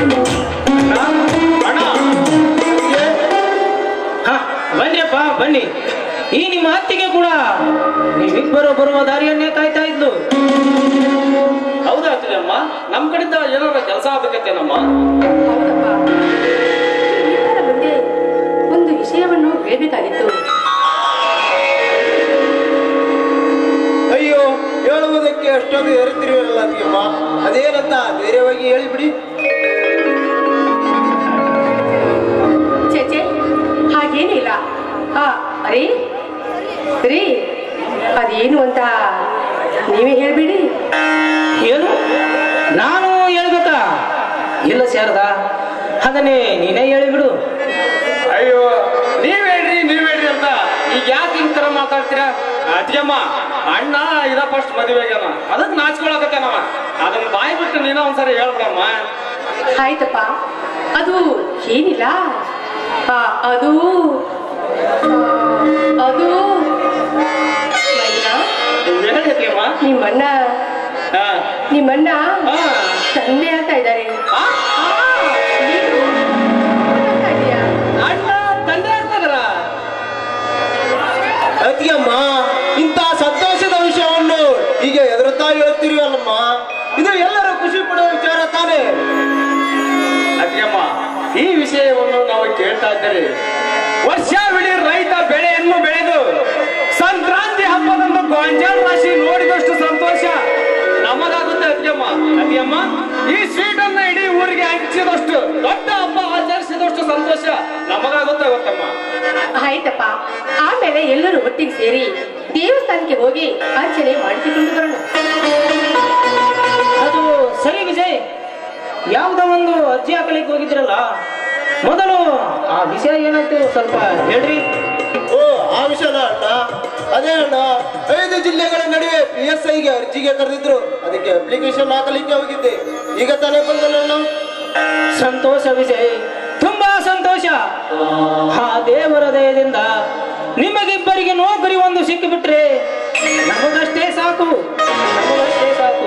ಅಣ್ಣ ಹ, ಬನ್ನಿಯಪ್ಪ ಬನ್ನಿ ಈ ನಿಮ್ಮ ಅತ್ತಿಗೆ ಕೂಡ ನೀವಿಬ್ಬರು ಬರುವ ದಾರಿಯನ್ನೇ ಕಾಯ್ತಾ ಇದ್ಲು ಹೌದಾ ಅಮ್ಮ ನಮ್ ಕಡೆಯಿಂದ ಏನಾರ ಕೆಲಸ ಆಗ್ಬೇಕತ್ತೇನಮ್ಮ ಹೌದಪ್ಪ ಎಲ್ಲರ ಮುಂದೆ ಒಂದು ವಿಷಯವನ್ನು ಹೇಳಬೇಕಾಗಿತ್ತು ಅಯ್ಯೋ ಹೇಳುವುದಕ್ಕೆ ಅಷ್ಟೊಂದು ಎರುತ್ತಿರುವಲ್ಲ ಅತ್ತಿಗೆಮ್ಮ ಅದೇನಂತ ಧೈರ್ಯವಾಗಿ ಹೇಳಿಬಿಡಿ ಚೇಚೆ ಹಾಗೇನಿಲ್ಲ ಆ ಅರೇ ರೀ ಅದೇನು ಅಂತ ನೀವೇ ಹೇಳ್ಬಿಡಿ ಏನು ನಾನು ಹೇಳ್ಬೇಕಾ ಇಲ್ಲ ಶಾರದಾ ಅದನ್ನೇ ನೀನೇ ಹೇಳಿಬಿಡು ಅಯ್ಯೋ ನೀವ್ ಹೇಳ್ರಿ ನೀವ್ ಹೇಳ್ರಿ ಅಂತ ಈಗ ಯಾಕೆ ಹಿಂಗ್ ತರ ಮಾತಾಡ್ತೀರಾ ಅತ್ತಿಗೆಮ್ಮ ಅಣ್ಣ ಇದ ಫಸ್ಟ್ ಮದುವೆ ಆಗ್ಯಾನ ಅದಕ್ಕೆ ನಾಚ್ಕೊಳಕತ್ತಾನವ ಅದನ್ನ ಬಾಯಿ ಬಿಟ್ಟು ನೀನ ಒಂದ್ಸರಿ ಹೇಳ್ಬಿಡಮ್ಮ ಆಯ್ತಪ್ಪ ಅದು ಏನಿಲ್ಲ ಆ, ಅದು ಆ, ಅದು ಮೈನಾ, ಹೇಳಿ ಅತ್ತಿಗೆಮ್ಮ ನಿಮ್ಮಣ್ಣ ಹಾ ನಿಮ್ಮಣ್ಣ ಹಾ. ತಂದೆ ಅಂತ ಇದ್ದಾರೆ ಆ? ನೀನು ಅಂತ ಇದೀಯಾ? ಅಣ್ಣ ತಂದೆ ಆಗ್ತದರ ಅತ್ತಿಗೆಮ್ಮ ಇಂಥ ಸಂತೋಷದ ವಿಷಯವನ್ನು ಈಗ ಎದುರುತ್ತಾ ಹೇಳ್ತಿರುವಲ್ಲಮ್ಮ ಇದು ಎಲ್ಲರೂ ಖುಷಿ ಪಡುವ ವಿಚಾರ ತಾನೇ ಅತ್ತಿಗೆಮ್ಮ ಈ ವಿಷಯವನ್ನು ನಾವು ಕೇಳ್ತಾ ಇದ್ದೇವೆ ವರ್ಷವಿಡೀ ರೈತ ಬೆಳೆಯನ್ನು ಬೆಳೆದು ಸಂಕ್ರಾಂತಿ ಹಬ್ಬದಂದು ಗೊಂಜಾಳ ರಾಶಿ ನೋಡಿದಷ್ಟು ಸಂತೋಷ ನಮಗಾಗುತ್ತೆ ಅತ್ತಿಗೆಮ್ಮ ಅತ್ತಿಗೆಮ್ಮ ಈ ಸ್ವೀಟ್ ಅನ್ನ ಇಡೀ ಊರಿಗೆ ಹಂಚಿದಷ್ಟು ದೊಡ್ಡ ಹಬ್ಬ ಆಚರಿಸಿದಷ್ಟು ಸಂತೋಷ ನಮಗಾಗುತ್ತೆ ಗೊತ್ತಮ್ಮ ಆಯ್ತಪ್ಪ ಆಮೇಲೆ ಎಲ್ಲರೂ ಒಟ್ಟಿಗೆ ಸೇರಿ ದೇವಸ್ಥಾನಕ್ಕೆ ಹೋಗಿ ಅರ್ಚನೆ ಮಾಡಿಸಿಕೊಂಡು ಬರೋಣ ಅದು ಸರಿ ವಿಜಯ್ ಯಾವುದೋ ಒಂದು ಅರ್ಜಿ ಹಾಕಲಿಕ್ಕೆ ಹೋಗಿದ್ರಲ್ಲ ಮೊದಲು ಆ ವಿಷಯ ಏನಾಯ್ತು ಸ್ವಲ್ಪ ಹೇಳ್ರಿ ಓ ಆ ವಿಷಯನ ಅಣ್ಣ ಅದೇ ಅಣ್ಣ ಐದು ಜಿಲ್ಲೆಗಳ ನಡುವೆ ಪಿ ಎಸ್ ಐಗೆ ಅರ್ಜಿಗೆ ಕರೆದಿದ್ರು ಅದಕ್ಕೆ ಅಪ್ಲಿಕೇಶನ್ ಹಾಕಲಿಕ್ಕೆ ಹೋಗಿದ್ದೆ ಈಗ ತಾನೇ ಬಂದನಣ್ಣ ಸಂತೋಷ ವಿಜಯ್ ತುಂಬಾ ಸಂತೋಷ ಆ ದೇವರ ದಯದಿಂದ ನಿಮಗಿಬ್ಬರಿಗೆ ನೌಕರಿ ಒಂದು ಸಿಕ್ಕಿಬಿಟ್ರೆ ನಮಗಷ್ಟೇ ಸಾಕು ನಮಗಷ್ಟೇ ಸಾಕು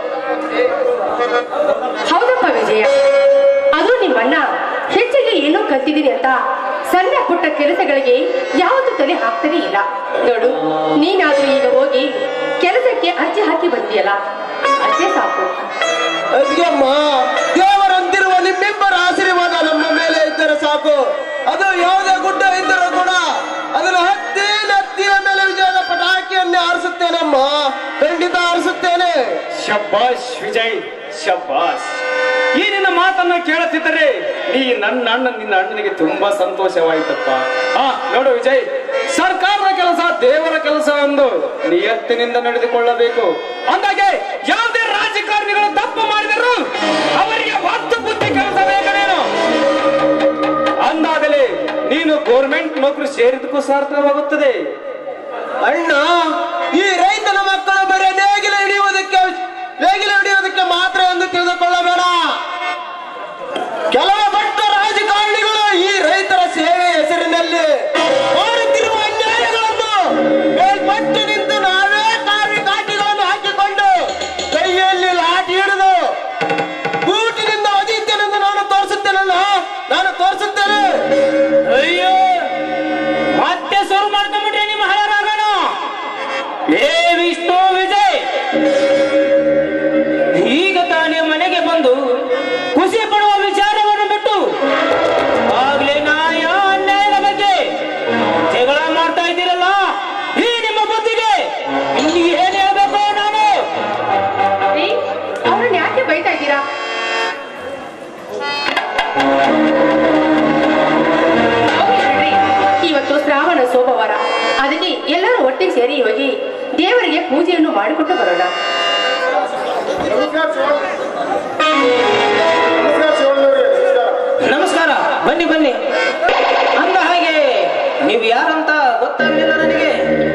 ಹೌದಪ್ಪ ವಿಜಯ ಅದು ನಿಮ್ಮಣ್ಣ ಹೆಚ್ಚಿಗೆ ಏನೋ ಕಲ್ತಿದ್ದೀನಿ ಅಂತ ಸಣ್ಣ ಪುಟ್ಟ ಕೆಲಸಗಳಿಗೆ ಯಾವತ್ತೂ ತಲೆ ಹಾಕ್ತಾನೆ ಇಲ್ಲ ನೋಡು ನೀನಾದ್ರೂ ಈಗ ಹೋಗಿ ಕೆಲಸಕ್ಕೆ ಅರ್ಜಿ ಹಾಕಿ ಬಂದಿಯಲ್ಲ ಅಷ್ಟೇ ಸಾಕು ಅದ್ಗೆಮ್ಮ ದೇವರಂತಿರುವ ನಿಮ್ಮಿಬ್ಬರ ಆಶೀರ್ವಾದ ನಮ್ಮ ಮೇಲೆ ಇದ್ದರೆ ಸಾಕು ಅದು ಯಾವುದೇ ಗುಡ್ಡ ಇದ್ದರೂ ಕೂಡ ಅದನ್ನು ಹತ್ತಿ ನತ್ತಿನ ಮೇಲೆ ವಿಜಯದ ಪಟಾಕಿಯನ್ನೇ ಆರಿಸುತ್ತೇನಮ್ಮ ಖಂಡಿತ ಆರಿಸುತ್ತೇನೆ ಶಬ್ಬಾಷ್ ವಿಜಯ್ ಶಬ್ಬಾಷ್ ಈ ನಿನ್ನ ಮಾತನ್ನ ಕೇಳುತ್ತಿದ್ದರೆ ನೀ ನನ್ನ ಅಣ್ಣ ನಿನ್ನ ಅಣ್ಣನಿಗೆ ತುಂಬಾ ಸಂತೋಷವಾಯಿತಪ್ಪ ಹಾ ನೋಡು ವಿಜಯ್ ಸರ್ಕಾರದ ಕೆಲಸ ದೇವರ ಕೆಲಸ ಎಂದು ನಿಯತ್ತಿನಿಂದ ನಡೆದುಕೊಳ್ಳಬೇಕು ಅಂದಾಗೆ ಯಾವುದೇ ರಾಜಕಾರಣಿಗಳು ತಪ್ಪು ಮಾಡಿದರು ಅವರಿಗೆ ಒತ್ತು ಬುದ್ಧಿ ಕೆಲಸ ಬೇಕನೇನು ಅಂದಾಗಲೇ ನೀನು ಗೋರ್ಮೆಂಟ್ ನೌಕರಿ ಸೇರಿದಕ್ಕೂ ಸಾರ್ಥಕವಾಗುತ್ತದೆ ಅಣ್ಣ ಈ ರೈತನ ಮಕ್ಕಳು ಬರೀ ನೇಗಿಲು ಹಿಡಿಯುವುದಕ್ಕೆ ನೇಗಿಲು ಹಿಡಿಯುವುದಕ್ಕೆ ಮಾತ್ರ ಎಂದು ತಿಳಿದುಕೊಳ್ಳಬೇಡ ಕೆಲವು ಭಟ್ಟ ರಾಜಕಾರಣಿಗಳು ಈ ರೈತರ ಸೇವೆ ಹೆಸರಿನಲ್ಲಿ ಮಾಡುತ್ತಿರುವ ಅನ್ಯಾಯಗಳನ್ನು ಮೇಲ್ಪಟ್ಟು ನಿಂತು ನಾವೇ ಕಾವಿ ಕಾಟಿಗಳನ್ನು ಹಾಕಿಕೊಂಡು ಕೈಯಲ್ಲಿ ಲಾಠಿ ಹಿಡಿದು ಬೂಟಿನಿಂದ ಒದೀತೇನೆಂದು ನಾನು ತೋರಿಸುತ್ತೇನಲ್ಲ ನಾನು ತೋರಿಸುತ್ತೇನೆ ಅಯ್ಯೋ ಮತ್ತೆ ಶುರು ಮಾಡ್ಕೊಂಡ್ಬಿಟ್ರೆ ನಿಮ್ಮ ಹಳರಾಗೋಣ ಏ ವಿಷ್ಣು ವಿಜಯ್ ಈಗ ತಾನೇ ಮನೆಗೆ ಬಂದು ಖುಷಿ ಪಡುವ ವಿಚಾರವನ್ನು ಬಿಟ್ಟು ಆಗ್ಲೇ ನ್ಯಾಯ ಅನ್ಯಾಯದ ಬಗ್ಗೆ ಜಗಳ ಮಾಡ್ತಾ ಇದ್ದೀರಲ್ಲ ಈ ನಿಮ್ಮ ಬುದ್ಧಿಗೆ ಇಲ್ಲಿ ಏನ್ ಹೇಳ್ಬೇಕು ನಾನು ರೀ ಅವ್ರನ್ನ ಯಾಕೆ ಬೈತಾ ಇದ್ದೀರಾ ಹೋಗ್ಲಿ ಬಿಡ್ರಿ. ಇವತ್ತು ಶ್ರಾವಣ ಸೋಮವಾರ ಅದಕ್ಕೆ ಎಲ್ಲರೂ ಒಟ್ಟಿಗೆ ಸೇರಿ ಹೋಗಿ ದೇವರಿಗೆ ಪೂಜೆಯನ್ನು ಮಾಡಿಕೊಟ್ಟು ಬರೋಣ ನಮಸ್ಕಾರ ಬನ್ನಿ ಬನ್ನಿ ಅಂದ ಹಾಗೆ ನೀವು ಯಾರಂತ ಗೊತ್ತಾಗಲಿಲ್ಲ ನನಗೆ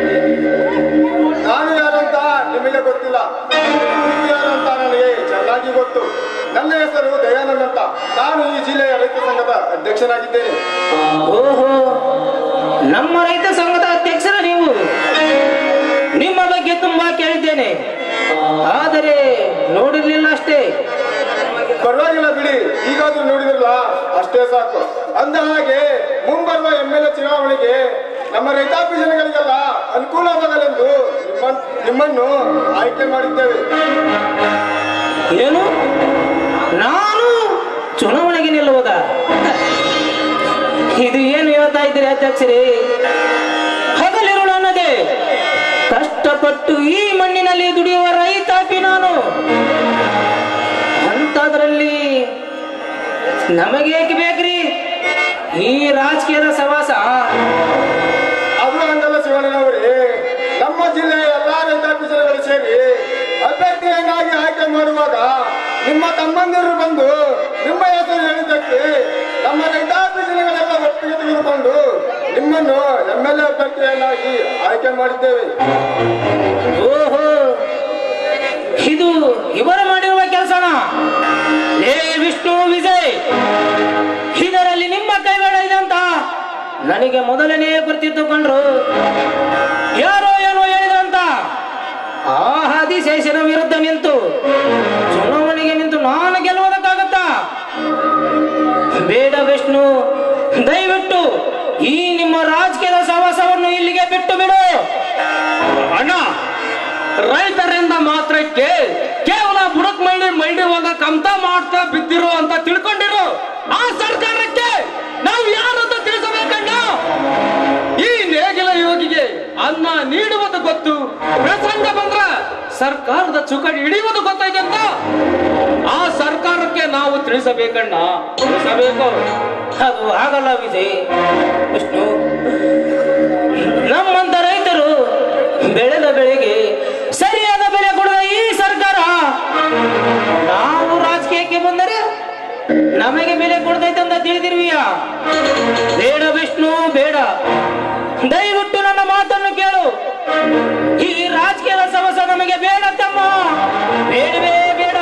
ನಾನು ಯಾರಂತ ನಿಮಗೆ ಗೊತ್ತಿಲ್ಲ ನೀವು ಯಾರಂತ ನನಗೆ ಚೆನ್ನಾಗಿ ಗೊತ್ತು ನನ್ನ ಹೆಸರು ದಯಾನಂದ್ ಅಂತ ನಾನು ಈ ಜಿಲ್ಲೆಯ ರೈತ ಸಂಘದ ಅಧ್ಯಕ್ಷನಾಗಿದ್ದೇನೆ ಓಹೋ ನಮ್ಮ ರೈತ ಸಂಘದ ಅಧ್ಯಕ್ಷರ ನೀವು ನಿಮ್ಮ ಬಗ್ಗೆ ತುಂಬಾ ಕೇಳಿದ್ದೇನೆ ಆದರೆ ನೋಡಿರ್ಲಿಲ್ಲ ಅಷ್ಟೇ ಪರವಾಗಿಲ್ಲ ಬಿಡಿ ಈಗ ಅಷ್ಟೇ ಸಾಕು ಅಂದ ಹಾಗೆ ಮುಂಬರುವ ಎಂ ಎಲ್ ಎ ಚುನಾವಣೆಗೆ ನಮ್ಮ ರೈತಾಪಿ ಜನಗಳಿಗೆಲ್ಲ ಅನುಕೂಲವಾಗಲೆಂದು ನಿಮ್ಮ ನಿಮ್ಮನ್ನು ಆಯ್ಕೆ ಮಾಡಿದ್ದೇವೆ ಏನು ನಾನು ಚುನಾವಣೆಗೆ ನಿಲ್ಲುವುದ ಇದು ಏನು ಹೇಳ್ತಾ ಇದ್ದೀರಿ ಅಧ್ಯಕ್ಷರೇ ಹಗಲಿರುಳು ಅನ್ನದೆ ಕಷ್ಟಪಟ್ಟು ಈ ಮಣ್ಣಿನಲ್ಲಿ ದುಡಿಯುವ ರೈತಾಪಿ ನಾನು ಅಂಥದ್ರಲ್ಲಿ ನಮಗೇಕೆ ಬೇಕ್ರಿ ಈ ರಾಜಕೀಯದ ಸವಾಸ ಅದು ಹಂಗಲ್ಲ ಶಿವಣ್ಣನವರೇ ನಮ್ಮ ಜಿಲ್ಲೆಯ ಎಲ್ಲಾ ರೈತಾಪಿ ಜನಗಳು ಸೇರಿ ಅಭ್ಯರ್ಥಿಯನ್ನಾಗಿ ಆಯ್ಕೆ ಮಾಡುವಾಗ ನಿಮ್ಮ ತಮ್ಮಂದಿರು ಬಂದು ನಿಮ್ಮ ಹೆಸರು ಹೇಳಿದ್ದಕ್ಕೆ ನಮ್ಮ ರೈತಾಪಿ ಜನಗಳೆಲ್ಲ ಒಪ್ಪಿಗೆ ತೆಗೆದುಕೊಂಡು ನಿಮ್ಮನ್ನು ಎಂ ಎಲ್ ಎ ಅಭ್ಯರ್ಥಿಯನ್ನಾಗಿ ಆಯ್ಕೆ ಮಾಡಿದ್ದೇವೆ ಓಹೋ ಇದು ಇವರು ಮಾಡಿರುವ ಕೆಲಸನ ಏ ವಿಷ್ಣು ವಿಜಯ್ ಇದರಲ್ಲಿ ನಿಮ್ಮ ಕೈವಾಡ ಇದೆ ಅಂತ ನನಗೆ ಮೊದಲನೇ ಗುರ್ತಿತ್ತು ಕಂಡ್ರು ಯಾರೋ ಏನೋ ಹೇಳಿದ್ರಂತ ಆ ಆದಿಶೇಷನ ವಿರುದ್ಧ ನಿಂತು ಚುನಾವಣೆಗೆ ನಿಂತು ನಾನು ಗೆಲ್ಲುವುದಕ್ಕಾಗತ್ತಾ ಬೇಡ ವಿಷ್ಣು ದಯವಿಟ್ಟು ಈ ನಿಮ್ಮ ರಾಜಕೀಯದ ಸವಾಸವನ್ನು ಇಲ್ಲಿಗೆ ಬಿಟ್ಟು ಬಿಡು ಅಣ್ಣ ರೈತರಿಂದ ಮಾತ್ರಕ್ಕೆ ಕೇವಲ ಬುಡಕ್ ಮೈಡಿ ಮೈಡಿ ಹೋಗ ಕಮ್ತ ಮಾಡ್ತಾ ಬಿದ್ದಿರೋ ಅಂತ ತಿಳ್ಕೊಂಡಿರು ಆ ಸರ್ಕಾರಕ್ಕೆ ನಾವು ಯಾರಂತ ತಿಳಿಸಬೇಕಣ್ಣ ಈ ನೇಗಿಲ ಯೋಗಿಗೆ ಅನ್ನ ನೀಡುವುದು ಗೊತ್ತು ಪ್ರಸಂಗ ಬಂದ್ರ ಸರ್ಕಾರದ ಚುಕಡಿ ಹಿಡಿಯುವುದು ಗೊತ್ತೈತೆ ಅಂತ ಆ ಸರ್ಕಾರಕ್ಕೆ ನಾವು ತಿಳಿಸಬೇಕಣ್ಣ ತಿಳಿಸಬೇಕು ಅದು ಆಗಲ್ಲ ವಿಜಯ್ ವಿಷ್ಣು ನಮ್ಮಂತ ರೈತರು ಬೆಳೆದ ಬೆಳೆಗೆ ಸರಿಯಾದ ಬೆಲೆ ಕೊಡದ ಈ ಸರ್ಕಾರ ನಾವು ರಾಜಕೀಯಕ್ಕೆ ಬಂದರೆ ನಮಗೆ ಬೆಲೆ ಕೊಡ್ತೈತೆ ಅಂತ ತಿಳಿದಿರುವಿಯ ಬೇಡ ವಿಷ್ಣು ಬೇಡ ದಯವಿಟ್ಟು ನನ್ನ ಮಾತನ್ನು ಕೇಳು ಈ ರಾಜಕೀಯದ ಸವಸ ನಮಗೆ ಬೇಡ ತಮ್ಮ ಬೇಡವೇ ಬೇಡ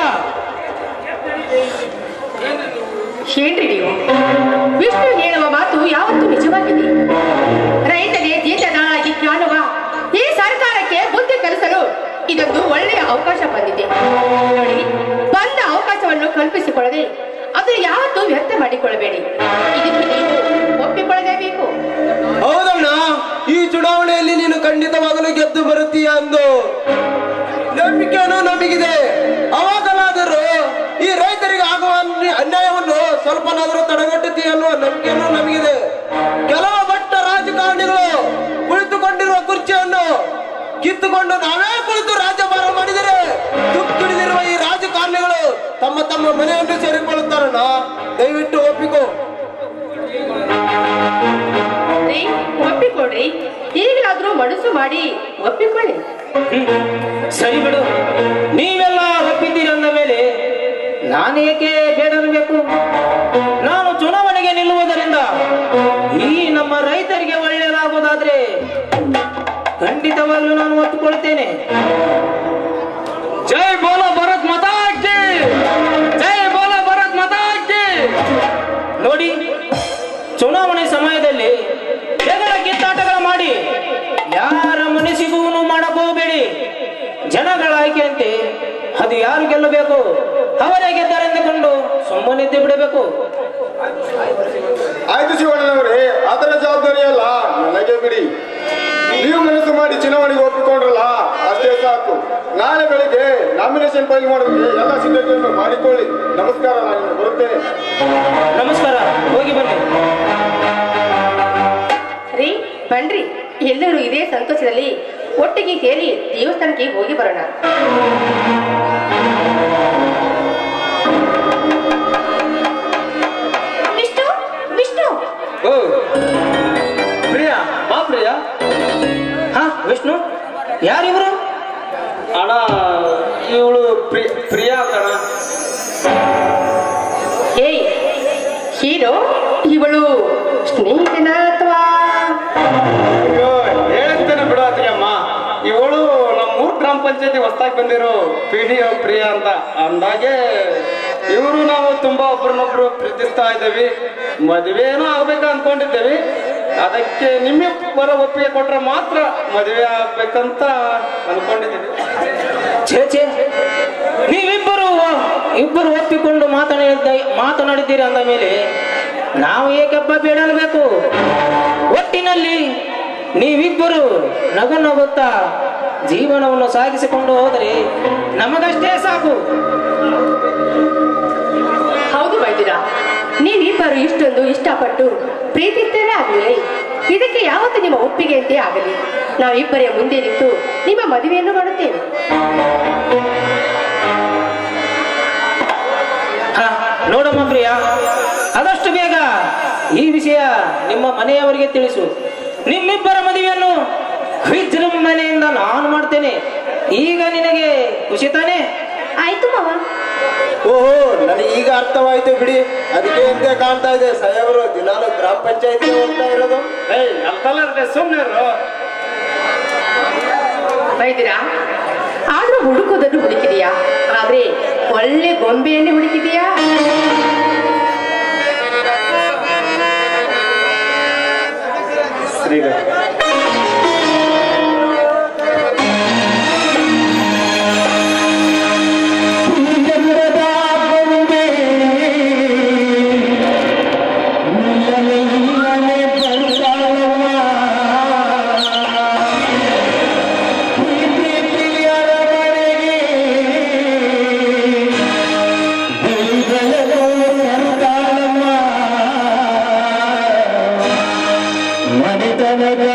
ಏನ್ರಿ ನೀವು ವಿಷ್ಣು ಹೇಳುವ ಮಾತು ಯಾವತ್ತೂ ನಿಜವಾಗಿದೆ ರೈತನೇ ಜೀತದಾಳಾಗಿ ಕಾಣುವ ಈ ಸರ್ಕಾರಕ್ಕೆ ಬುದ್ಧಿ ಕಲಿಸಲು ಇದೊಂದು ಒಳ್ಳೆಯ ಅವಕಾಶ ಬಂದಿದೆ ನೋಡಿ ಬಂದ ಅವಕಾಶವನ್ನು ಕಲ್ಪಿಸಿಕೊಳ್ಳದೆ ಅದು ಯಾವತ್ತೂ ವ್ಯರ್ಥ ಮಾಡಿಕೊಳ್ಳಬೇಡಿ ಇದಕ್ಕೆ ನೀವು ಒಪ್ಪಿಕೊಳ್ಳಲೇಬೇಕು ಹೌದಣ್ಣ ಈ ಚುನಾವಣೆಯಲ್ಲಿ ನೀನು ಖಂಡಿತವಾಗಲೂ ಗೆದ್ದು ಬರುತ್ತೀಯ ಅಂದು ನಂಬಿಕೆನೂ ನಮಗಿದೆ ಅವಾಗಲಾದರೂ ಈ ರೈತರಿಗೆ ಆಗುವ ಅನ್ಯ- ಅನ್ಯಾಯವನ್ನು ಸ್ವಲ್ಪನಾದರೂ ತಡೆಗಟ್ಟುತ್ತೀಯ ಅನ್ನುವ ನಂಬಿಕೆನೂ ನಮಗಿದೆ ಕೆಲವು ಬಟ್ಟ ರಾಜಕಾರಣಿಗಳು ಕುಳಿತುಕೊಂಡಿರುವ ಕುರ್ಚಿಯನ್ನು ಕಿತ್ತುಕೊಂಡು ನಾವೇ ಕುಳಿತು ರಾಜ್ಯಭಾರ ಮಾಡಿದರೆ ತುಪ್ಪು ತುಳಿದಿರುವ ಈ ರಾಜಕಾರಣಿಗಳು ತಮ್ಮ ತಮ್ಮ ಮನೆಯನ್ನು ಸೇರಿಕೊಳ್ಳುತ್ತಾರಣ್ಣ ದಯವಿಟ್ಟು ಒಪ್ಪಿಕೋ ರೀ, ಒಪ್ಪಿಕೊಡ್ರಿ ಈಗಲಾದ್ರೂ ಮನಸ್ಸು ಮಾಡಿ ಒಪ್ಪಿಕೊಳ್ಳಿ ಹ್ಮ್. ಸರಿ ಬಿಡು ನೀವೆಲ್ಲ ಒಪ್ಪಿದ್ದೀರಿ ಅಂದ ಮೇಲೆ ನಾನೇಕೆ ಬೇಡ ಅನ್ನಬೇಕು ನಾನು ಚುನಾವಣೆಗೆ ನಿಲ್ಲುವುದರಿಂದ ಈ ನಮ್ಮ ರೈತರಿಗೆ ಒಳ್ಳೆಯದಾಗುವುದಾದ್ರೆ ಖಂಡಿತವಾಗ್ಲೂ ನಾನು ಒಪ್ಪಿಕೊಳ್ತೇನೆ ಜೈ ಬೋಲ ಭರತ್ ಮಾತಾ ಕಿ ಜೈ ಬೋಲ ಭರತ್ ಮಾತಾ ಕಿ ನೋಡಿ ಚುನಾವಣೆ ಸಮಯದಲ್ಲಿ ಜಗಳ ಕಿತ್ತಾಟಗಳ ಮಾಡಿ ಯಾರ ಮನಸ್ಸಿಗೂ ಮಾಡಕ್ ಹೋಗಬೇಡಿ ಜನಗಳ ಆಯ್ಕೆಯಂತೆ ಅದು ಯಾರು ಗೆಲ್ಲಬೇಕು ಅವರೇ ಗೆದ್ದಾರೆಂದುಕೊಂಡು ಸುಮ್ಮನಿದ್ದು ಬಿಡಬೇಕು ಆಯ್ತು ಶಿವಣ್ಣನವರೇ ಅದರ ಜವಾಬ್ದಾರಿ ಅಲ್ಲ ನನಗೆ ಬಿಡಿ ನೀವು ಮನಸ್ಸು ಮಾಡಿ ಚುನಾವಣೆಗೆ ಒಪ್ಪಿಕೊಂಡ್ರಲ್ಲ ಅಷ್ಟೇ ಸಾಕು ನಾಳೆ ಬೆಳಿಗ್ಗೆ ನಾಮಿನೇಷನ್ ಫೈಲ್ ಮಾಡೋದಕ್ಕೆ ಎಲ್ಲ ಸಿದ್ಧತೆಯನ್ನು ಮಾಡಿಕೊಳ್ಳಿ ನಮಸ್ಕಾರ ನಾನು ಬರುತ್ತೇನೆ ನಮಸ್ಕಾರ ಹೋಗಿ ಬನ್ನಿ ರೀ ಬನ್ರಿ ಎಲ್ಲರೂ ಇದೇ ಸಂತೋಷದಲ್ಲಿ ಒಟ್ಟಿಗೆ ಸೇರಿ ದೇವಸ್ಥಾನಕ್ಕೆ ಹೋಗಿ ಬರೋಣ ವಿಷ್ಣು ವಿಷ್ಣು ಓ ಪ್ರಿಯಾ ಬಾ ಪ್ರಿಯಾ ಹಾ ವಿಷ್ಣು ಯಾರಿವರು ಅಣ್ಣ ಇವಳು ಪ್ರಿಯಾ ಕಣ ಏಯ್ ಹೀರೋ ಇವಳು ಸ್ನೇಹಿತನ ಅಥವಾ ಅಯ್ಯೋ ಹೇಳ್ತೇನೆ ಬಿಡು ಅತ್ತಿಗೆಮ್ಮ ಇವಳು ನಮ್ಮ ಊರ್ ಗ್ರಾಮ ಪಂಚಾಯತಿ ಹೊಸ್ದಾಗಿ ಬಂದಿರೋ ಪಿ ಡಿ ಪ್ರಿಯಾ ಅಂತ ಅಂದಾಗೆ ಇವರು ನಾವು ತುಂಬಾ ಒಬ್ರನ್ನೊಬ್ರು ಪ್ರೀತಿಸ್ತಾ ಇದ್ದೇವೆ ಮದುವೆನೂ ಆಗ್ಬೇಕು ಅನ್ಕೊಂಡಿದ್ದೇವೆ ಅದಕ್ಕೆ ನಿಮ್ಮಿಬ್ಬರ ಒಪ್ಪಿಗೆ ಕೊಟ್ರೆ ಮಾತ್ರ ಮದುವೆ ಆಗ್ಬೇಕಂತ ಅನ್ಕೊಂಡಿದ್ದೀವಿ ಛೇ ಛೇ ನೀವಿಬ್ಬರು ಇಬ್ಬರು ಒಪ್ಪಿಕೊಂಡು ಮಾತನಾಡಿದ್ದ ಮಾತನಾಡಿದ್ದೀರಿ ಅಂದ ಮೇಲೆ ನಾವು ಏಕಪ್ಪ ಬೇಡಲ್ಬೇಕು ಒಟ್ಟಿನಲ್ಲಿ ನೀವಿಬ್ಬರು ನಗು ನಗುತ್ತಾ ಜೀವನವನ್ನು ಸಾಗಿಸಿಕೊಂಡು ಹೋದರೆ ನಮಗಷ್ಟೇ ಸಾಕು ಹೌದು ವೈದ್ಯರ ನೀವಿಬ್ಬರು ಇಷ್ಟೊಂದು ಇಷ್ಟಪಟ್ಟು ಪ್ರೀತಿಸ್ತೇನೆ ಆಗಲಿ ಇದಕ್ಕೆ ಯಾವತ್ತು ನಿಮ್ಮ ಒಪ್ಪಿಗೆಯಂತೆ ಆಗಲಿ ನಾವಿಬ್ಬರೇ ಮುಂದೆ ನಿಂತು ನಿಮ್ಮ ಮದುವೆಯನ್ನು ಮಾಡುತ್ತೇವೆ ಹ, ನೋಡಮ್ಮ ಪ್ರಿಯ ಆದಷ್ಟು ಬೇಗ ಈ ವಿಷಯ ನಿಮ್ಮ ಮನೆಯವರಿಗೆ ತಿಳಿಸು ನಿಮ್ಮಿಬ್ಬರ ಮದುವೆಯನ್ನು ವಿಜೃಂಭಣೆಯಿಂದ ನಾನು ಮಾಡ್ತೇನೆ ಈಗ ನಿನಗೆ ಖುಷಿ ತಾನೇ ಆಯ್ತು ಮಾವ ಓಹೋ ನನಗೆ ಈಗ ಅರ್ಥವಾಯ್ತು ಬಿಡಿ ಅದಕ್ಕೆ ಎಂತೆ ಕಾಣ್ತಾ ಇದೆ ಸಾಹೇಬರು ದಿನಾಲು ಗ್ರಾಮ ಪಂಚಾಯತಿ ಹೋಗ್ತಾ ಇರೋದು ಏಯ್ ಅಲ್ತಲ್ಲ ಸುಮ್ಮನೆ ವೈದ್ಯರ ಆದ್ರೂ ಹುಡುಕೋದನ್ನು ಹುಡುಕಿದೀಯಾ ಆದ್ರೆ ಒಳ್ಳೆ ಗೊಂಬೆಯನ್ನೇ ಹುಡುಕಿದೀಯಾ ಶ್ರೀಗಳು ಮನೆತನದ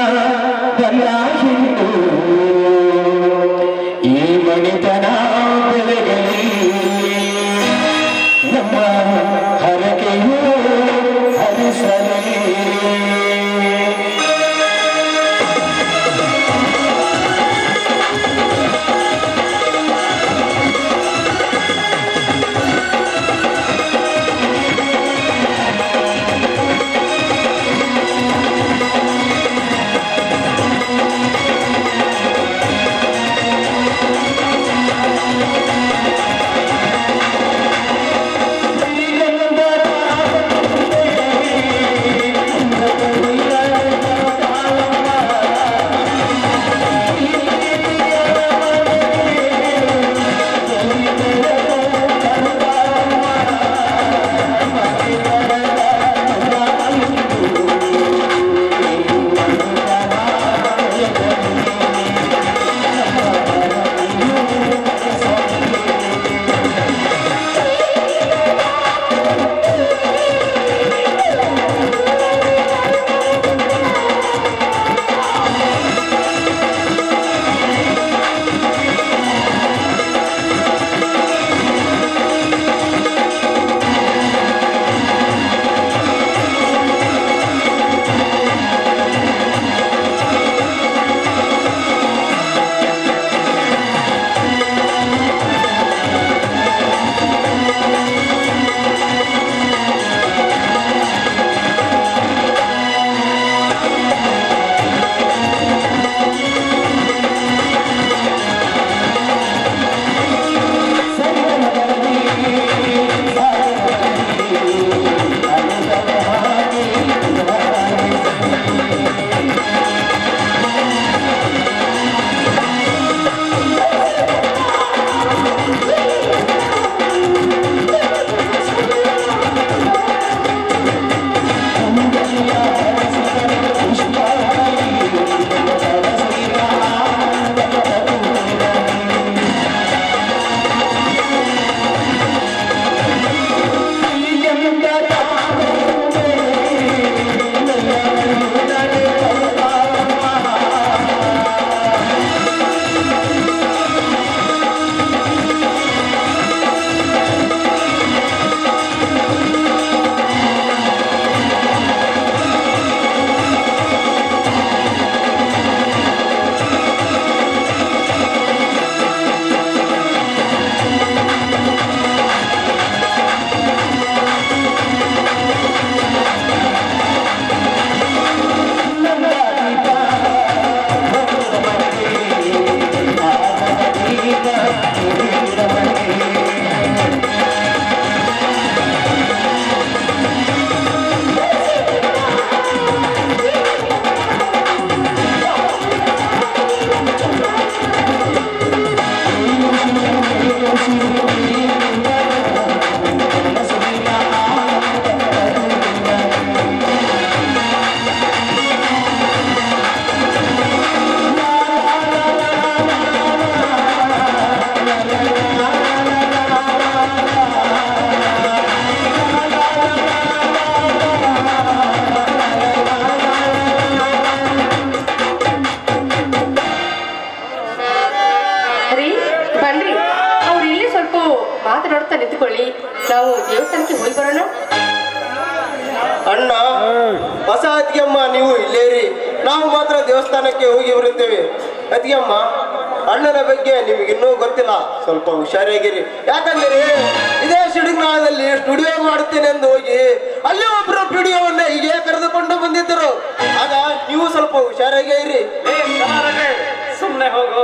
ಹೊಸ ಅತ್ತಿಗೆಮ್ಮ ನೀವು ಇಲ್ಲೇರಿ ನಾವು ಮಾತ್ರ ದೇವಸ್ಥಾನಕ್ಕೆ ಹೋಗಿ ಬರುತ್ತೇವೆ ಅತ್ತಿಗೆಮ್ಮ ಅಣ್ಣನ ಬಗ್ಗೆ ನಿಮಗಿನ್ನೂ ಗೊತ್ತಿಲ್ಲ ಸ್ವಲ್ಪ ಹುಷಾರಾಗಿರಿ ಯಾಕಂದ್ರೆ ಇದೇ ಸಿಡಿಗ್ನಾಳದಲ್ಲಿ ಸ್ಟುಡಿಯೋ ಮಾಡುತ್ತೇನೆ ಎಂದು ಹೋಗಿ ಅಲ್ಲಿ ಒಬ್ರು ಸ್ಟುಡಿಯೋವನ್ನ ಹೀಗೆ ಕರೆದುಕೊಂಡು ಬಂದಿದ್ದರು ಆಗ ನೀವು ಸ್ವಲ್ಪ ಹುಷಾರಾಗೇ ಇರಿ ಸುಮ್ಮನೆ ಹೋಗು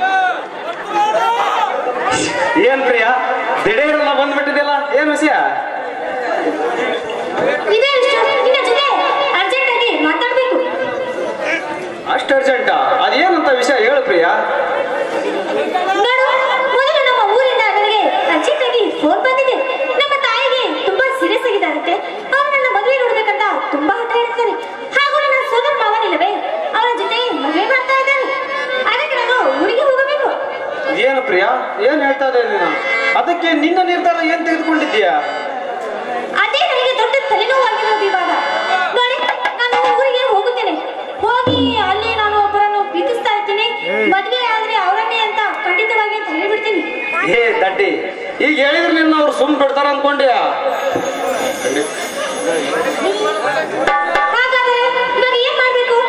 ಏನ್ ಪ್ರಿಯ ದಿಢೀರಲ್ಲ ಬಂದ್ಬಿಟ್ಟಿದೆಯಲ್ಲ ಏನ್ ವಿಷಯ ಇದೇ ಇಷ್ಟು ನಿನ್ನ ಜೊತೆ ಅರ್ಜೆಂಟ್ ಆಗಿ ಮಾತಾಡ್ಬೇಕು ಅಷ್ಟು ಅರ್ಜೆಂಟಾ ಅದೇನಂತ ವಿಷಯ ಹೇಳು ಪ್ರಿಯ ನೋಡು ಮೊದಲು ನಮ್ಮ ಊರಿಂದ ನನಗೆ ಅರ್ಜೆಂಟ್ ಆಗಿ ಫೋನ್ ಬಂದಿದೆ ನಮ್ಮ ತಾಯಿಗೆ ತುಂಬಾ ಸೀರಿಯಸ್ ಆಗಿದ್ದಾರಂತೆ ಅವ್ರು ನನ್ನ ಮದುವೆ ನೋಡ್ಬೇಕಂತ ತುಂಬಾ ಹಠ ಹಿಡಿತಾರೆ ಹಾಗೂ ನನ್ನ ಸೋದರ ಮಾವನಿಲ್ಲವೇ ಅವರ ಜೊತೆ ಮದುವೆ ಮಾಡ್ತಾ ಇದ್ದಾರೆ ಅದಕ್ಕೆ ನಾನು ಊರಿಗೆ ಹೋಗಬೇಕು ಏನು ಪ್ರಿಯ ಏನ್ ಹೇಳ್ತಾ ಇದ್ದೆ ನೀನು ಅದಕ್ಕೆ ನಿನ್ನ ನಿರ್ಧಾರ ಏನ್ ತೆಗೆದುಕೊಂಡಿದ್ದೀಯಾ ಅದೇ ನನಗೆ ದೊಡ್ಡ ತಲೆನೋವಾಗಿರೋದು ಇವಾಗ ನೋಡಿ ನಾನು ಊರಿಗೆ ಹೋಗುತ್ತೇನೆ ಹೋಗಿ ಅಲ್ಲಿ ನಾನು ಒಬ್ಬರನ್ನು ಪ್ರೀತಿಸ್ತಾ ಇರ್ತೀನಿ ಮದುವೆ ಆದ್ರೆ ಅವರನ್ನೇ ಅಂತ ಖಂಡಿತವಾಗಿ ಅಂತ ಹೇಳ್ಬಿಡ್ತೀನಿ ಹೇ ದಡ್ಡಿ ಈಗ ಹೇಳಿದ್ರೆ ನಿನ್ನ ಅವ್ರು ಸುಮ್ ಬಿಡ್ತಾರ ಅನ್ಕೊಂಡ್ಯಾ ಹಾಗಾದ್ರೆ ಇವಾಗ ಏನ್ ಮಾಡ್ಬೇಕು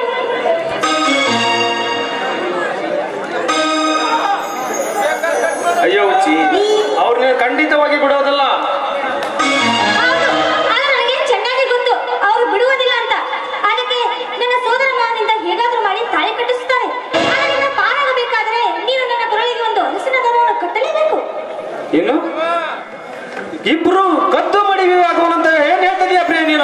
ಅಯ್ಯೋ ಉಚ್ಚಿ ಅವ್ರನ್ನ ಖಂಡಿತವಾಗಿ ಬಿಡೋದಿಲ್ಲ ಹೌದು ಅದು ನನಗೆ ಚೆನ್ನಾಗಿ ಗೊತ್ತು ಅವರು ಬಿಡುವುದಿಲ್ಲ ಅಂತ ಅದಕ್ಕೆ ನನ್ನ ಸೋದರ ಮಾವನಿಂದ ಹೇಗಾದ್ರೂ ಮಾಡಿ ತಾಳಿ ಕಟ್ಟಿಸುತ್ತಾರೆ ಅದರಿಂದ ಪಾರಾಗಬೇಕಾದ್ರೆ ನೀನು ನನ್ನ ಕೊರಳಿಗೆ ಒಂದು ಹಲಸಿನ ದಾರವನ್ನು ಕಟ್ಟಲೇಬೇಕು ಏನು ಇಬ್ರು ಕದ್ದು ಮಡಿ ವಿವಾಹವನ್ನಂತ ಏನ್ ಹೇಳ್ತಿದೀಯ ಪ್ರಿಯ ನೀನು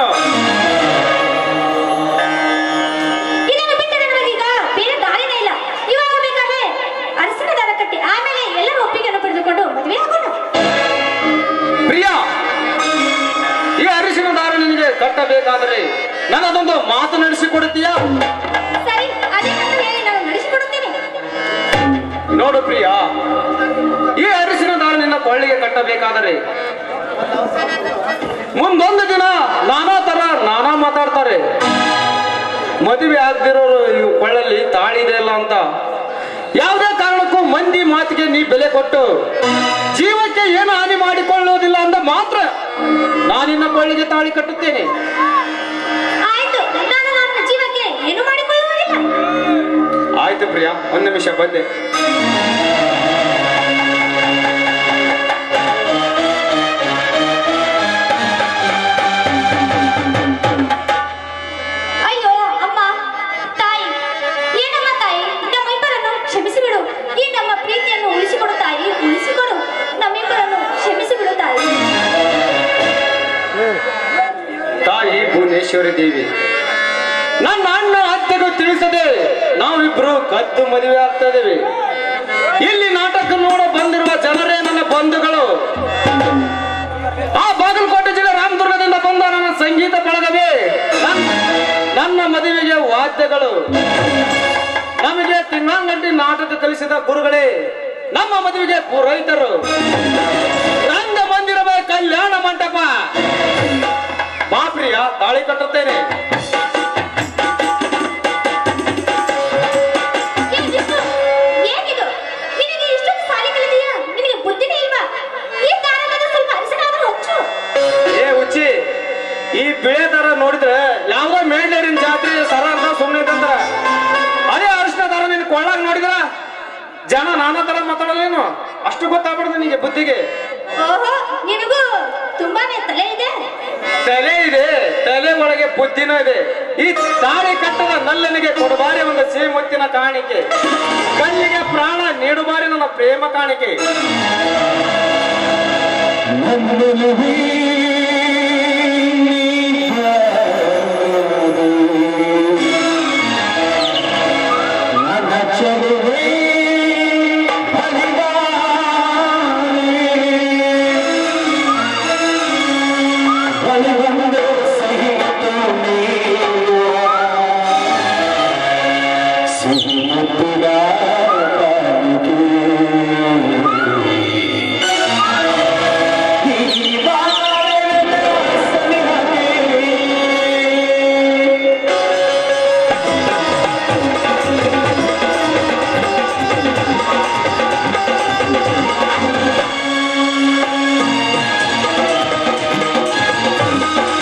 ಇದನ್ನು ಬಿಟ್ಟರೆ ನಮಗೀಗ ಬೇರೆ ದಾರಿನೇ ಇಲ್ಲ ಇವಾಗ ಬೇಕಾದ್ರೆ ಅರಸಿನ ದಾರ ಕಟ್ಟಿ ಆಮೇಲೆ ಎಲ್ಲರೂ ಒಪ್ಪಿಗೆಯನ್ನು ಪಡೆದುಕೊಂಡು ಮದುವೆ ಆಗೋಣ ಪ್ರಿಯ ಈ ಅರಿಶಿನ ದಾರ ನಿನಗೆ ಕಟ್ಟಬೇಕಾದರೆ ನನ್ನದೊಂದು ಮಾತು ನಡೆಸಿಕೊಡುತ್ತೀಯಾ ಸರಿ ಅದೇ ಅಂತ ಹೇಳಿ ನಾನು ನಡೆಸಿಕೊಡುತ್ತೇನೆ ನೋಡು ಪ್ರಿಯ ಈ ಅರಿಶಿನ ದಾರ ನಿನ್ನ ಕೊಳ್ಳಿಗೆ ಕಟ್ಟಬೇಕಾದರೆ ಮುಂದೊಂದು ದಿನ ನಾನಾ ತರ ನಾನಾ ಮಾತಾಡ್ತಾರೆ ಮದುವೆ ಆಗದಿರೋರು ಈ ಕೊಳ್ಳಲ್ಲಿ ತಾಳಿ ಇದೆ ಇಲ್ಲ ಅಂತ ಯಾವುದೇ ಕಾರಣಕ್ಕೂ ಮಂದಿ ಮಾತಿಗೆ ನೀ ಬೆಲೆ ಕೊಟ್ಟು ಜೀವಕ್ಕೆ ಏನು ಹಾನಿ ಮಾಡಿಕೊಳ್ಳುವುದಿಲ್ಲ ಅಂದ ಮಾತ್ರ ನಾನಿನ್ನ ಕೊಳ್ಳಿಗೆ ತಾಳಿ ಕಟ್ಟುತ್ತೇನೆ ಆಯ್ತು ನಾನು ನನ್ನ ಜೀವಕ್ಕೆ ಏನು ಮಾಡಿಕೊಳ್ಳುವುದಿಲ್ಲ ಆಯ್ತು ಪ್ರಿಯ ಒಂದು ನಿಮಿಷ ಬಂದೆ ಅಯ್ಯೋ ಅಮ್ಮ ತಾಯಿ ಏನಮ್ಮ ತಾಯಿ ನಮ್ಮಿಬ್ಬರನ್ನು ಕ್ಷಮಿಸಿಬಿಡು ಈ ನಮ್ಮ ಪ್ರೀತಿಯನ್ನು ಉಳಿಸಿಕೊಡು ತಾಯಿ ಉಳಿಸಿಕೊಡು ನಮ್ಮಿಬ್ಬರನ್ನು ಕ್ಷಮಿಸಿಬಿಡು ತಾಯಿ ತಾಯಿ ಭುವನೇಶ್ವರಿ ದೇವಿ ನನ್ನ ಅಣ್ಣ ಅತ್ತೆಗೂ ತಿಳಿಸದೆ ನಾವಿಬ್ರು ಕದ್ದು ಮದುವೆ ಆಗ್ತಾ ಇದ್ದೇವೆ ಇಲ್ಲಿ ನಾಟಕ ನೋಡ ಬಂದಿರುವ ಜನರೇ ನನ್ನ ಬಂಧುಗಳು ಆ ಬಾಗಲಕೋಟೆ ಜಿಲ್ಲೆ ರಾಮದುರ್ಗದಿಂದ ಬಂದ ನನ್ನ ಸಂಗೀತ ಬಳಗವೇ ನನ್- ನನ್ನ ಮದುವೆಗೆ ವಾದ್ಯಗಳು ನಮಗೆ ತಿಂಗಳಂಗಂಟಿ ನಾಟಕ ಕಲಿಸಿದ ಗುರುಗಳೇ ನಮ್ಮ ಮದುವೆಗೆ ಪುರೋಹಿತರು ರಂಗ ಮಂದಿರವೇ ಕಲ್ಯಾಣ ಮಂಟಪ ಬಾ ಪ್ರಿಯ ತಾಳಿ ಕಟ್ಟುತ್ತೇನೆ ಏ ವಿಷ್ಣು, ಏನಿದು ನಿನಗೆ ಇಷ್ಟೊಂದು ಸಾಲಿ ಕಲಿದೀಯಾ ನಿನಗೆ ಬುದ್ಧಿನೇ ಇಲ್ವಾ ಈ ದಾರದಲ್ಲಿ ಸ್ವಲ್ಪ ಅರಿಶಿನಾದ್ರೂ ಹಚ್ಚು ಏ ಉಚ್ಚಿ ಈ ಬಿಳೆ ದಾರ ನೋಡಿದ್ರೆ ಯಾವ್ದೋ ಮೇಲ್ನೇರಿನ ಜಾತ್ರೆ ಸರ ಅಂತ ಸುಮ್ಮನೆ ಇದ್ದಂದ್ರ ಅದೇ ಅರಿಶಿನ ದಾರ ನಿನ್ ಕೊಳ್ಳಾಗ ನೋಡಿದ್ರ ಜನ ನಾನಾ ತರ ಮಾತಾಡಲೇನು ಅಷ್ಟು ಗೊತ್ತಾಗ್ಬಿಡ್ದು ನಿನಗೆ ಬುದ್ಧಿಗೆ ಓಹೋ ನಿನಗೂ ತುಂಬಾನೇ ತಲೆ ಇದೆ ತಲೆ ಇದೆ ತಲೆ ಒಳಗೆ ಬುದ್ಧಿನೂ ಇದೆ ಈ ತಾಳಿ ಕಟ್ಟದ ನಲ್ಲನಿಗೆ ಕೊಡಬಾರಿ ಒಂದು ಸಿಹಿಮುತ್ತಿನ ಕಾಣಿಕೆ ಕಣ್ಣಿಗೆ ಪ್ರಾಣ ನೀಡುಬಾರಿ ನನ್ನ ಪ್ರೇಮ ಕಾಣಿಕೆ ಆ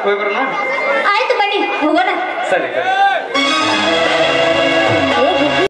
ಹೋಗಿ ಬರೋಣ ಆಯ್ತು ಬನ್ನಿ ಹೋಗೋಣ ಸರಿ ಸರಿ